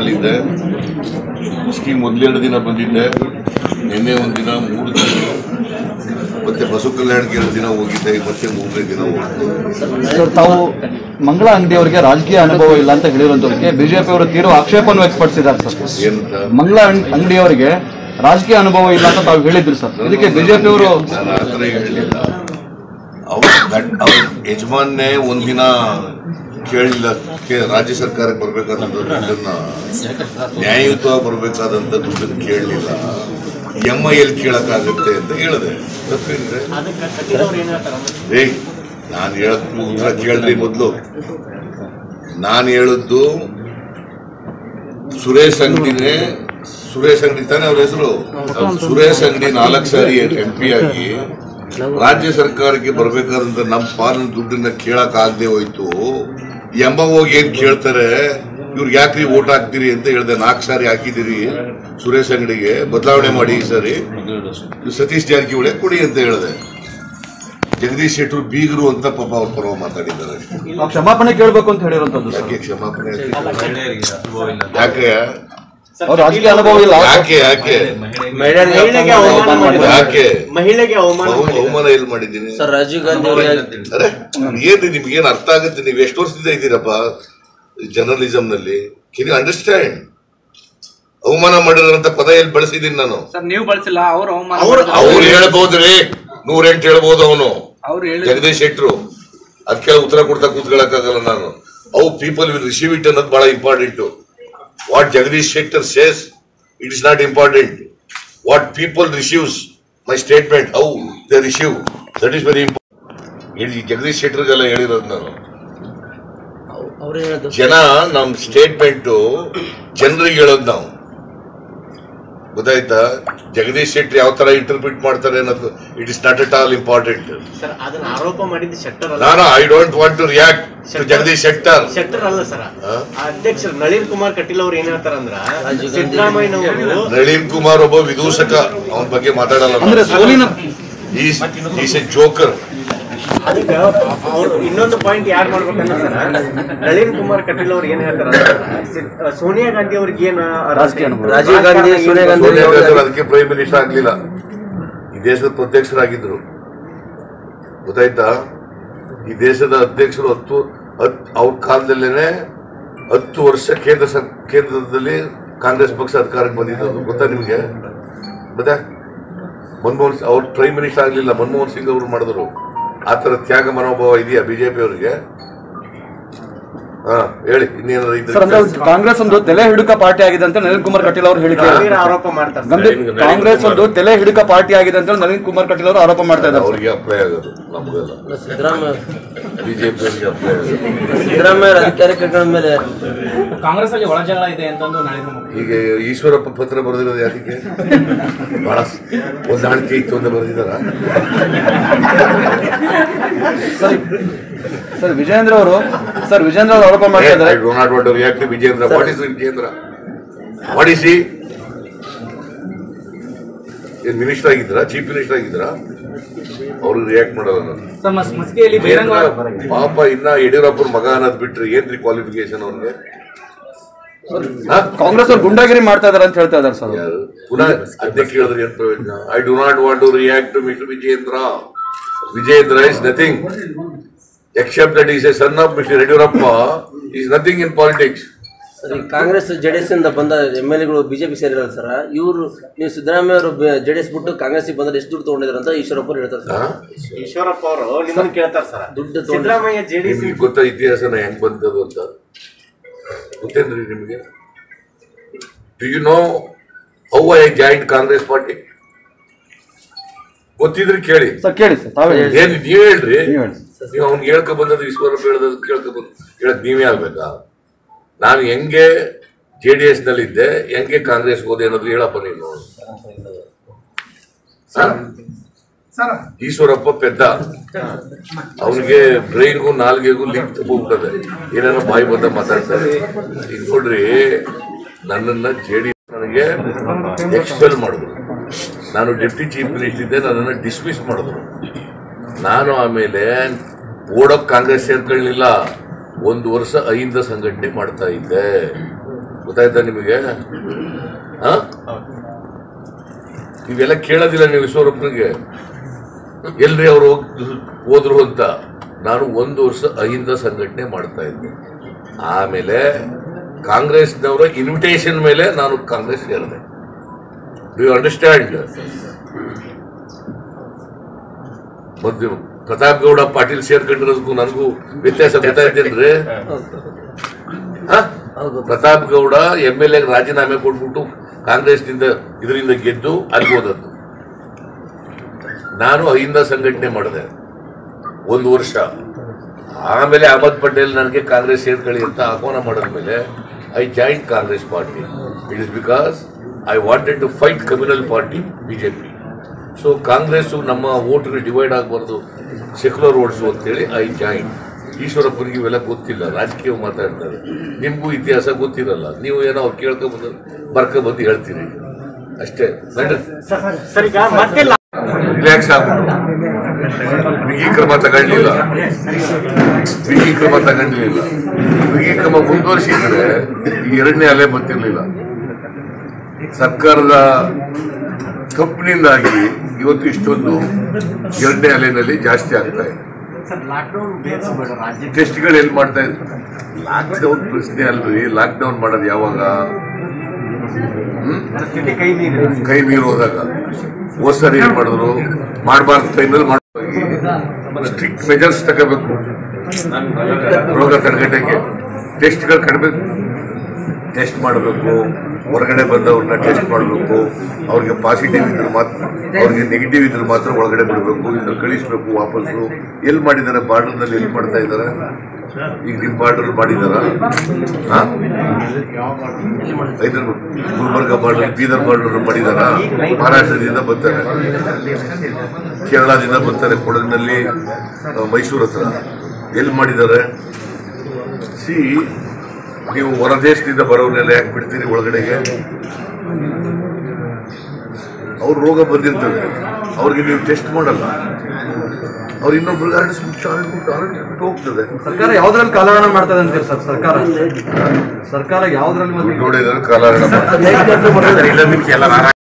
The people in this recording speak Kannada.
ಬಂದಿದ್ದೆ ಸ್ಕೀಮ್ ಮೊದಲೆರಡು ದಿನ ಬಂದಿದ್ದೆ ನಿನ್ನೆ ಒಂದು ದಿನ ಮೂರು ದಿನ ಮತ್ತೆ ಬಸವ ಕಲ್ಯಾಣಕ್ಕೆ ಎರಡು ದಿನ ಹೋಗಿದ್ದೆ ಮತ್ತೆ ಮೂರನೇ ದಿನ ಹೋಗಿದ್ದೆ ಸರ್ ತಾವು ಮಂಗಳ ಅಂಗಡಿ ಅವರಿಗೆ ರಾಜಕೀಯ ಅನುಭವ ಇಲ್ಲ ಅಂತ ಹೇಳಿರುವಂತವ್ರಿಗೆ ಬಿಜೆಪಿ ಅವರು ತೀವ್ರ ಆಕ್ಷೇಪವನ್ನು ವ್ಯಕ್ತಪಡಿಸಿದ್ದಾರೆ ಸರ್ ಏನಂತ ಮಂಗಳ ಅಂಗಡಿ ಅವರಿಗೆ ರಾಜಕೀಯ ಅನುಭವ ಇಲ್ಲ ಅಂತ ತಾವು ಹೇಳಿದ್ರು ಸರ್ ಇದಕ್ಕೆ ಬಿಜೆಪಿ ಅವರು ನಾನು ಆ ಥರ ಹೇಳಲಿಲ್ಲ ಅವ್ರ ಗಂಡ ಅವ್ರ ಯಜಮಾನ್ನೇ ಒಂದಿನ ಕೇಳಿಲ್ಲ ಕೇ- ರಾಜ್ಯ ಸರ್ಕಾರಕ್ಕೆ ಬರಬೇಕಾದಂಥ ದುಡ್ಡನ್ನ ನ್ಯಾಯಯುತವಾಗಿ ಬರಬೇಕಾದಂಥ ದುಡ್ಡನ್ನು ಕೇಳಲಿಲ್ಲ ಎಮ್ ಐ ಎಲ್ ಕೇಳಕ್ಕಾಗುತ್ತೆ ಅಂತ ಹೇಳಿದೆ ತಪ್ಪೇನಿದೆ ಏ ನಾನು ಹೇಳಕ್ ಉತ್ತರ ಕೇಳ್ರಿ ಮೊದಲು ನಾನು ಹೇಳದ್ದು ಸುರೇಶ್ ಅಂಗಡಿನೇ ಸುರೇಶ್ ಅಂಗಡಿ ತಾನೇ ಅವ್ರ ಹೆಸರು ಸುರೇಶ್ ಅಂಗಡಿ ನಾಲ್ಕು ಸಾರಿ ಎಂ ಪಿ ಆಗಿ ರಾಜ್ಯ ಸರ್ಕಾರಕ್ಕೆ ಬರಬೇಕಾದಂತ ನಮ್ಮ ಪಾಲಿನ ದುಡ್ಡನ್ನ ಕೇಳಕ್ ಆಗದೆ ಹೋಯ್ತು ಎಂಬ ಹೋಗಿ ಏನ್ ಕೇಳ್ತಾರೆ ಇವ್ರಿಗೆ ಯಾಕ್ರಿ ಓಟ್ ಹಾಕ್ತೀರಿ ಅಂತ ಹೇಳ್ದೆ ನಾಲ್ಕು ಸಾರಿ ಹಾಕಿದಿರಿ ಸುರೇಶ್ ಅಂಗಡಿಗೆ ಬದಲಾವಣೆ ಮಾಡಿ ಈ ಸಾರಿ ಇವ್ರು ಸತೀಶ್ ಜಾರಕಿಹೊಳಿ ಕೊಡಿ ಅಂತ ಹೇಳಿದೆ ಜಗದೀಶ್ ಶೆಟ್ಟರು ಬೀಗರು ಅಂತ ಪಾಪ ಅವ್ರ ಪರವ ಮಾತಾಡಿದ್ದಾರೆ ತಾವು ಕ್ಷಮಾಪಣೆ ಕೇಳಬೇಕು ಅಂತ ಹೇಳಿರುವಂತದ್ದು ಸರ್ ಯಾಕೆ ಕ್ಷಮಾಪಣೆ ಯಾಕೆ ಅವ್ರ ರಾಜಕೀಯ ಅನುಭವ ಇಲ್ಲ ಯಾಕೆ ಯಾಕೆ ಮಹಿಳೆಗೆ ಅವಮಾನ ಮಾಡಿದ್ದಾರೆ. ಯಾಕೆ ಮಹಿಳೆಗೆ ಅವಮಾನ ಅವಮಾನ ಮಾಡಿದ್ದಾರೆ. ಅವಮಾನ ಎಲ್ಲಿ ಮಾಡಿದ್ದೀನಿ ಸರ್ ರಾಜೀವ್ ಗಾಂಧಿ ಅವರಿಗೆ ಅರೆ ಏನ್ರಿ ನಿಮ್ಗೆ ಏನ್ ಅರ್ಥ ಆಗುತ್ತೆ ನೀವು ಎಷ್ಟು ವರ್ಷದಿಂದ ಇದ್ದೀರಪ್ಪ ಜರ್ನಲಿಸಂ ನಲ್ಲಿ ಕೆನ್ ಯು ಅಂಡರ್ಸ್ಟ್ಯಾಂಡ್ ಅವಮಾನ ಮಾಡಿರೋಂತ ಪದ ಎಲ್ಲಿ ಬಳಸಿದ್ದೀನಿ ನಾನು ಸರ್ ನೀವು ಬಳಸಿಲ್ಲ ಅವ್ರು ಅವಮಾನ ಅವ್ರು- ಮಾಡಿದ್ರು. ಅವ್ರು ಹೇಳ್ಬೋದ್ರಿ ನೂರೆಂಟು ಹೇಳ್ಬೋದು ಅವನು ಅವ್ರು ಹೇಳಿ ಜಗದೀಶ್ ಶೆಟ್ರು ಅದಕ್ಕೆಲ್ಲ ಉತ್ತರ ಕೊಡ್ತಾ ಕೂತ್ಕೊಳ್ಳಕ್ಕಾಗಲ್ಲ ನಾನು ಅವು ಪೀಪಲ್ ವಿಲ್ ರಿಸೀವ್ ಇಟ್ ಅನ್ನೋದು ಬಹಳ important what Jagadish Shettar says it is not important what people receives my statement how the receive that is very important Jagadish ಶೆಟ್ಟರ್ಗೆಲ್ಲ ಹೇಳಿರೋದು ನಾನು ಅವ್ರು ಹೇಳೋದು ಜನ ನಮ್ ಸ್ಟೇಟ್ಮೆಂಟ್ ಜನರಿಗೆ ಹೇಳೋದು ನಾವು ಗೊತ್ತಾಯ್ತಾ ಜಗದೀಶ್ ಶೆಟ್ಟಿ ಯಾವ ತರ ಇಂಟರ್ಪ್ರಿಟ್ ಮಾಡ್ತಾರೆ ಅನ್ನೋದು it is not at all important sir ಅದನ್ನ ಆರೋಪ ಮಾಡಿದ್ದು ಶೆಟ್ಟರ್ ಅಲ್ಲ ನಾನು I don't want to react to Jagadish Shettar Shettar ಅಲ್ಲ ಸರ್ ಹಾ? ಅಧ್ಯಕ್ಷರು ನಳಿನ್ ಕುಮಾರ್ ಕಟೀಲ್ ಅವ್ರು ಏನ್ ಹೇಳ್ತಾರಂದ್ರ ರಾಜೀವ್ ಗಾಂಧಿ- ಸಿದ್ದರಾಮಯ್ಯನವರು ನಳಿನ್ ಕುಮಾರ್ ಒಬ್ಬ ವಿದೂಷಕ ಅವನ ಬಗ್ಗೆ ಮಾತಾಡಲ್ಲ ಅಂದ್ರೆ ಸೋಲಿನ ಈಸ್ ಎ ಜೋಕರ್ ಅದಕ್ಕೆ ಅವ್ರು ಇನ್ನೊಂದು ಪಾಯಿಂಟ್ ಯಾರು ಮಾಡ್ಬೇಕಂದ್ರೆ ಸರ್ ನಳಿನ್ ಕುಮಾರ್ ಕಟೀಲ್ ಅವ್ರು ಏನ್ ಹೇಳ್ತಾರ ಸೋನಿಯಾ ಗಾಂಧಿ ಅವ್ರಿಗೆ ಏನ ರಾಜಕೀಯ ಅನುಭವ. ರಾಜೀವ್ ಗಾಂಧಿ, ಸೋನಿಯಾ ಗಾಂಧಿ ಸೋನಿಯಾ ಗಾಂಧಿ ಅದಕ್ಕೆ ಪ್ರೈಮ್ ಮಿನಿಸ್ಟರ್ ಆಗ್ಲಿಲ್ಲ ಈ ದೇಶದ ಅಧ್ಯಕ್ಷರಾಗಿದ್ರು ಗೊತ್ತಾಯ್ತಾ ಈ ದೇಶದ ಅಧ್ಯಕ್ಷರು ಹತ್ತು ಹತ್ ಅವ್ರ ಕಾಲದಲ್ಲೇನೆ ಹತ್ತು ವರ್ಷ ಕೇಂದ್ರ ಸರ್- ಕೇಂದ್ರದಲ್ಲಿ ಕಾಂಗ್ರೆಸ್ ಪಕ್ಷ ಅಧಿಕಾರಕ್ಕೆ ಬಂದಿದ್ದು ಗೊತ್ತಾ ನಿಮಗೆ ಮತ್ತೆ ಮನಮೋಹನ್ ಸಿಂಗ್ ಅವ್ರು ಪ್ರೈಮ್ ಮಿನಿಸ್ಟರ್ ಆಗಲಿಲ್ಲ ಮನಮೋಹನ್ ಸಿಂಗ್ ಅವರು ಮಾಡಿದ್ರು ಆ ಥರ ತ್ಯಾಗ ಮನೋಭಾವ ಇದೆಯಾ ಬಿಜೆಪಿ ಅವರಿಗೆ ಹಾ ಹೇಳಿ ಇನ್ನೇನಾದ್ರು ಸರ್ ಅಂದ್ರೆ ಇದ್ರೆ ಕಾಂಗ್ರೆಸ್ ಒಂದು ತಲೆ ಹಿಡುಕ ಪಾರ್ಟಿ ಆಗಿದೆ ಅಂತ ನಳಿನ್ ಕುಮಾರ್ ಕಟೀಲ್ ಅವರು ಹೇಳಿಕೆ ಗಂಭೀರ ಆರೋಪ ಮಾಡ್ತಾರೆ ಸರ್. ಗಂಭೀರ ನಳಿನ್ ಕಾಂಗ್ರೆಸ್ ಕುಮಾರ್. ಒಂದು ತಲೆ ಹಿಡುಕ ಪಾರ್ಟಿ ಆಗಿದೆ ಅಂತ ನಳಿನ್ ಕುಮಾರ್ ಕಟೀಲ್ ಅವರು ಆರೋಪ ಮಾಡ್ತಾ ಇದ್ದಾರೆ ಸರ್. ಅವ್ರಿಗೆ ಅಪ್ಲೈ ಆಗೋದು ನಮಗಲ್ಲ ಸಿದ್ದರಾಮಯ್ಯ ಬಿಜೆಪಿ ಅವರಿಗೆ ಅಪ್ಲೈ ಆಗೋದು ಸಿದ್ದರಾಮಯ್ಯ ಅಧಿಕಾರಕ್ಕೆ ಕಳ್ಕೊಂಡ ಮೇಲೆ ಕಾಂಗ್ರೆಸ್ ಅಲ್ಲಿ ಒಳಜಗಳ ಇದೆ ಅಂತಂದು ನಳಿನ್ ಈಗ ಈಶ್ವರಪ್ಪ ಪತ್ರ ಬರೆದಿರೋದು ಯಾಕೆ ಬಹಳ ಹೊಂದಾಣಿಕೆ ಇತ್ತು ಅಂತ ಬರೆದಿದ್ದಾರ ಸರ್ ಸರ್ ವಿಜೇಂದ್ರ ಅವರು ಸರ್ ವಿಜೇಂದ್ರ ಅವರು ಆರೋಪ ಮಾಡ್ತಾ ಐ ಇದ್ದಾರೆ do not want react Vijayendra what is Vijayendra what is ಏನ್ ಮಿನಿಸ್ಟರ್ ಆಗಿದ್ದೀರಾ ಚೀಫ್ ಮಿನಿಸ್ಟರ್ ಆಗಿದ್ದೀರಾ ಅವ್ರಿಗೆ ರಿಯಾಕ್ಟ್ ಮಾಡಲ್ಲ ನಾನು ಸರ್ ಮಸ್- ಮಸ್ಕಿಯಲ್ಲಿ ಬಹಿರಂಗ ವಿಜೇಂದ್ರ ಪಾಪ ಇನ್ನ ಯಡಿಯೂರಪ್ಪರ ಮಗ ಅನ್ನೋದು ಬಿಟ್ರೆ ಏನ್ರಿ ಕ್ವಾಲಿಫಿಕೇಶನ್ ಅವ್ರಿಗೆ ಹಾ? ಕಾಂಗ್ರೆಸ್ ಅವರು ಗುಂಡಾಗಿರಿ ಮಾಡ್ತಾ ಇದಾರೆ ಅಂತ ಹೇಳ್ತಾ ಇದ್ದಾರೆ ಸರ್ ಯಾರು ಪುನಃ ಅದೇ ಕೇಳಿದ್ರೆ ಏನ್ ಪ್ರಯೋಜನ I do not want to react to mister Vijayendra Vijayendra is nothing except that is a son of mister Yediyurappa is nothing in politics sir ಈ ಕಾಂಗ್ರೆಸ್ ಜೆಡಿಎಸ್ ಇಂದ ಬಂದ ಎಮ್ ಎಲ್ ಎಗಳು ಬಿಜೆಪಿ ಸೇರಿರಲ್ಲ ಸರ್ ಇವರು ನೀವು ಸಿದ್ದರಾಮಯ್ಯ ಅವರು ಜೆಡಿಎಸ್ ಬಿಟ್ಟು ಕಾಂಗ್ರೆಸ್ ಬಂದ್ರೆ ಎಷ್ಟು ದುಡ್ಡು ತಗೊಂಡಿದ್ರು ಅಂತ ಈಶ್ವರಪ್ಪ ಅವ್ರು ಹೇಳ್ತಾರೆ ಸರ್ ಈಶ್ವರಪ್ಪ ಅವರು ನಿಮ್ಮನ್ನ ಕೇಳ್ತಾರ ಸರ್ ದುಡ್ಡು ತಗೊಂಡು- ಸಿದ್ದರಾಮಯ್ಯ ಜೆಡಿಎಸ್ ನಿಮ್ಗೆ ಗೊತ್ತಾ ಇತಿಹಾಸನ ಹೆಂಗ್ ಬಂದದು ಅಂತ ಗೊತ್ತೇನ್ರಿ ನಿಮಗೆ do you know how I joined Congress party ಗೊತ್ತಿದ್ರೆ ಕೇಳಿ ಸರ್ ಕೇಳಿ ಸರ್ ತಾವೇ ಹೇಳಿ ಏನ್ ನೀವ್ ಹೇಳ್ರಿ ನೀವ್ ಹೇಳಿ. ನೀವು ಅವ್ನಿಗೆ ಹೇಳ್ಕೊ ಬಂದದ್ದು ಈಶ್ವರಪ್ಪ ಹೇಳೋದು ಕೇಳ್ಕೊ ಬಂದ್ ಹೇಳಕ್ ನೀವೇ ಆಗ್ಬೇಕಾ ನಾನು ಹೆಂಗೆ ಜೆ ಡಿ ಎಸ್ ನಲ್ಲಿದ್ದೆ ಹೆಂಗೆ ಕಾಂಗ್ರೆಸ್ ಹೋದೆ ಅನ್ನೋದು ಹೇಳಪ್ಪ ನೀನು ಹ? ಈಶ್ವರಪ್ಪ ಪೆದ್ದ ಅವನಿಗೆ ಬ್ರೈನ್ಗೂ ನಾಲ್ಗೆಗೂ ಲಿಂಕ್ ಹೋಗ್ತದೆ ಏನೇನೋ ಬಾಯಿ ಬಂದ ಮಾತಾಡ್ತಾರೆ ಈಗ ನೋಡ್ರಿ ನನ್ನನ್ನ ಜೆ ಡಿ ನನಗೆ ಎಕ್ಸ್ಪೆಲ್ ಮಾಡಿದ್ರು ನಾನು ಡೆಪ್ಟಿ ಚೀಫ್ ಮಿನಿಸ್ಟರ್ ಇದ್ದೆ ನನ್ನನ್ನು ಡಿಸ್ಮಿಸ್ ಮಾಡಿದ್ರು ನಾನು ಆಮೇಲೆ ಓಡೋಕ್ ಕಾಂಗ್ರೆಸ್ ಸೇರ್ಕೊಳ್ಳಿಲ್ಲ ಒಂದು ವರ್ಷ ಅಹಿಂದ ಸಂಘಟನೆ ಮಾಡ್ತಾ ಇದ್ದೆ ಗೊತ್ತಾಯ್ತಾ ನಿಮಗೆ ಆ? ಇವೆಲ್ಲ ಕೇಳೋದಿಲ್ಲ ನೀವು ವಿಶ್ವರೂಪನಿಗೆ ಎಲ್ರಿ ಅವ್ರು ಹೋಗ್ ಹೋದ್ರು ಅಂತ ನಾನು ಒಂದು ವರ್ಷ ಅಹಿಂದ ಸಂಘಟನೆ ಮಾಡ್ತಾ ಇದ್ದೆ ಆಮೇಲೆ ಕಾಂಗ್ರೆಸ್ನವರ ಇನ್ವಿಟೇಷನ್ ಮೇಲೆ ನಾನು ಕಾಂಗ್ರೆಸ್ ಸೇರಿದೆ ಡು ಯು ಅಂಡರ್ಸ್ಟ್ಯಾಂಡ್ ಮತ್ತು ಪ್ರತಾಪ್ ಗೌಡ ಪಾಟೀಲ್ ಸೇರ್ಕೊಂಡಿರೋದಕ್ಕೂ ನನಗೂ ವ್ಯತ್ಯಾಸ ಗೊತ್ತಾಯ್ತೇನ್ರಿ ಹ? Pratap Gowda M L A ರಾಜೀನಾಮೆ ಕೊಟ್ಬಿಟ್ಟು ಕಾಂಗ್ರೆಸ್ನಿಂದ ಇದರಿಂದ ಗೆದ್ದು ಅಲ್ಲಿ ಹೋದದ್ದು ನಾನು ಅಹಿಂದ ಸಂಘಟನೆ ಮಾಡಿದೆ ಒಂದು ವರ್ಷ ಆಮೇಲೆ ಅಹಮದ್ ಪಟೇಲ್ ನನಗೆ ಕಾಂಗ್ರೆಸ್ ಸೇರ್ಕೊಳ್ಳಿ ಅಂತ ಆಹ್ವಾನ ಮಾಡಿದ ಮೇಲೆ I join Congress party it is because I wanted to fight communal party BJP so Congress ನಮ್ಮ ವೋಟ್ಗಳು ಡಿವೈಡ್ ಆಗಬಾರ್ದು ಸೆಕ್ಯುಲರ್ ಓಟ್ಸು ಅಂತೇಳಿ ಐ ಜಾಯಿನ್ ಈಶ್ವರಪ್ಪನಿಗೆ ಇವೆಲ್ಲ ಗೊತ್ತಿಲ್ಲ ರಾಜಕೀಯ ಮಾತಾಡ್ತಾರೆ ನಿಮಗೂ ಇತಿಹಾಸ ಗೊತ್ತಿರಲ್ಲ ನೀವು ಏನೋ ಅವ್ರು ಕೇಳ್ಕೊಬಂದು ಬರ್ಕೊಬಂದು ಹೇಳ್ತೀರಿ ಅಷ್ಟೇ ಸರ್ ಈಗ ಮತ್ತೆ ರಿಲ್ಯಾಕ್ಸ್ ಆಗ್ಬಿಟ್ಟು ಬಿಗಿ ಕ್ರಮ ತಗೊಳ್ಳಿಲ್ಲ ಬಿಗಿ ಕ್ರಮ ತಗೊಂಡಿಲ್ಲ ಬಿಗಿ ಕ್ರಮ ಮುಂದುವರಿಸಿದ್ರೆ ಈ ಎರಡನೇ ಅಲೆ ಬರ್ತಿರ್ಲಿಲ್ಲ ಸರ್ಕಾರದ ತಪ್ಪಿನಿಂದಾಗಿ ಇವತ್ತು ಇಷ್ಟೊಂದು ಎರಡನೇ ಅಲೆನಲ್ಲಿ ಜಾಸ್ತಿ ಆಗ್ತಾ ಇದೆ ಟೆಸ್ಟ್ಗಳು ಎಲ್ಲಿ ಮಾಡ್ತಾ ಇದ್ರು ಲಾಕ್ಡೌನ್ ಪ್ರಶ್ನೆ ಅಲ್ರಿ ಲಾಕ್ಡೌನ್ ಮಾಡೋದು ಯಾವಾಗ ಹ್ಮ್? ಕೈ ಮೀರಿ ಹೋದಾಗ ಹೋದ್ ಸರಿ ಏನ್ ಮಾಡಿದ್ರು ಮಾಡಬಾರ್ದು ಟೈಮಲ್ಲಿ ಮಾಡಿ ಸ್ಟ್ರಿಕ್ಟ್ ಮೆಜರ್ಸ್ ತಗೋಬೇಕು ರೋಗ ತಡೆಗಟ್ಟಕ್ಕೆ ಟೆಸ್ಟ್ಗಳು ಕಡಿಮೆ ಟೆಸ್ಟ್ ಮಾಡಬೇಕು ಹೊರಗಡೆ ಬಂದವ್ರನ್ನ ಟೆಸ್ಟ್ ಮಾಡಬೇಕು ಅವ್ರಿಗೆ ಪಾಸಿಟಿವ್ ಇದ್ರೆ ಮಾತ್ರ ಅವ್ರಿಗೆ ನೆಗೆಟಿವ್ ಇದ್ರೆ ಮಾತ್ರ ಒಳಗಡೆ ಬಿಡಬೇಕು ಇನ್ನು ಕಳಿಸ್ಬೇಕು ವಾಪಸ್ಸು ಎಲ್ಲಿ ಮಾಡಿದ್ದಾರೆ ಬಾರ್ಡರ್ನಲ್ಲಿ ಎಲ್ಲಿ ಮಾಡ್ತಾ ಇದ್ದಾರೆ ಈಗ ನಿಮ್ಮ ಬಾರ್ಡರ್ ಮಾಡಿದಾರ ಹೈದರಾಬಾದ್ ಗುಲ್ಬರ್ಗ ಬಾರ್ಡರ್ ಬೀದರ್ ಬಾರ್ಡರ್ ಮಾಡಿದಾರ ಮಹಾರಾಷ್ಟ್ರದಿಂದ ಬರ್ತಾರೆ ಕೇರಳದಿಂದ ಬರ್ತಾರೆ ಕೊಡಗಿನಲ್ಲಿ ಆ, ಮೈಸೂರು ಹತ್ರ ಎಲ್ಲಿ ಮಾಡಿದ್ದಾರೆ ಸಿ ನೀವು ಹೊರ ದೇಶದಿಂದ ಬರೋರ್ನೆಲ್ಲ ಯಾಕೆ ಬಿಡ್ತೀರಿ ಒಳಗಡೆಗೆ ಅವ್ರ ರೋಗ ಬಂದಿರ್ತದೆ ಅವ್ರಿಗೆ ನೀವು ಟೆಸ್ಟ್ ಮಾಡಲ್ಲ ಅವ್ರು ಇನ್ನೊಬ್ರಿಗೆ ಹರಡಿಸ್ಬಿಟ್ಟು ಹರಡ್ಬಿಟ್ಟು ಹರಡ್ಬಿಟ್ಟು ಹೋಗ್ತದೆ ಸರ್ಕಾರ ಯಾವ್ದ್ರಲ್ಲಿ ಕಾಲಹರಣ ಮಾಡ್ತದೆ ಅಂತೀರಿ ಸರ್ ಸರ್ಕಾರ ಸರ್ಕಾರ ಯಾವ್ದ್ರಲ್ಲಿ ಮತ್ತೆ ನೋಡಿದ್ರೆ ಕಾಲಹರಣ ಮಾಡ್ತಾರೆ.